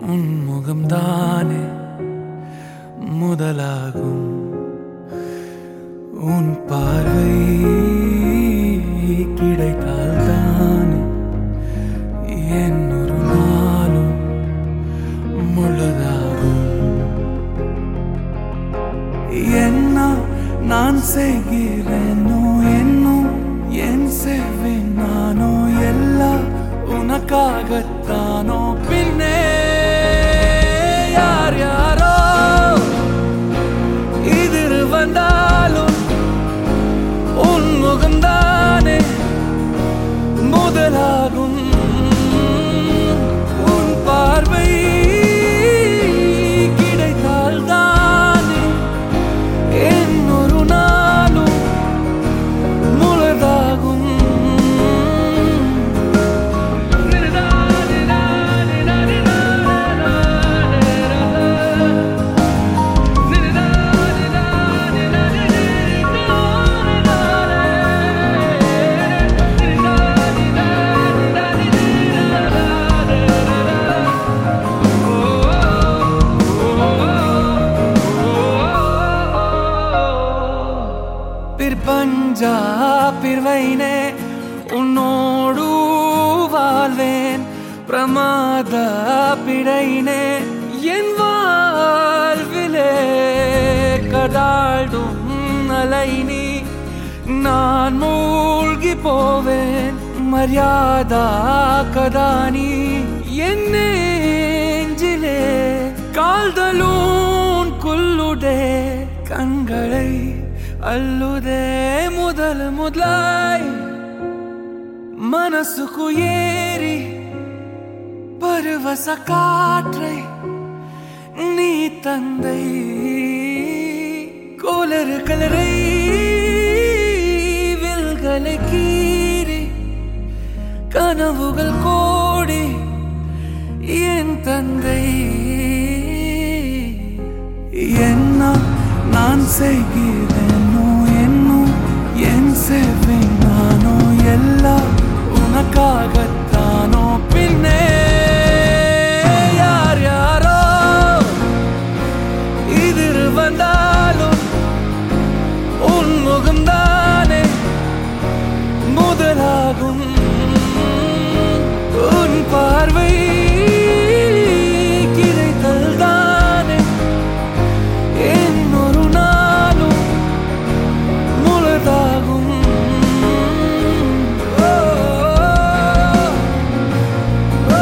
உன் முகம்தானே முதலாகும் உன் பார்வை கிடைத்தால் தானே என் ஒரு நாளும் முழுதாகும் என்ன நான் செய்கிறேனோ என்னும் என் செய்வேன் நானோ எல்லாம் உனக்காகத்தானோ பின்னே யார் யாரோ எதிர் வந்தாலும் உன் முகம்தானே முதலாகும் உன் பார்வை கிடைத்தால் தானே என் ஒரு நாளும் முழுதாகும் பிற்பஞ்சா பிறவைனே உன்னோடு வாழ்வேன் பிரமாத பிழைனே என் வாழ்விலே கடாடும் அலை நீ நான் மூழ்கி போவேன் மரியாதா கதானி என் நெஞ்சிலே கால்தலூன் குல்லுடே கண்களை அல்லுதே முதல் முதலாய் மனசுக்கு ஏறி பருவச காற்றை நீ தந்தை கோலரு கலரை வில்களை கீறி கனவுகள் கோடி என் தந்தை என்ன நான் செய்கிறேனோ என்னும் என் செய்வேன் நானோ எல்லாம் உனக்காகத்தானோ பின்னே யார் யாரோ எதிர் வந்தாலும் உன் முகம்தானே முதலாகும் உன் பார்வை கிடைத்தல் தானே என் ஒரு நாளும் முழுதாகும் ஓ, ஓ,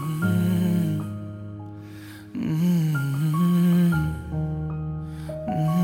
Mm-hmm.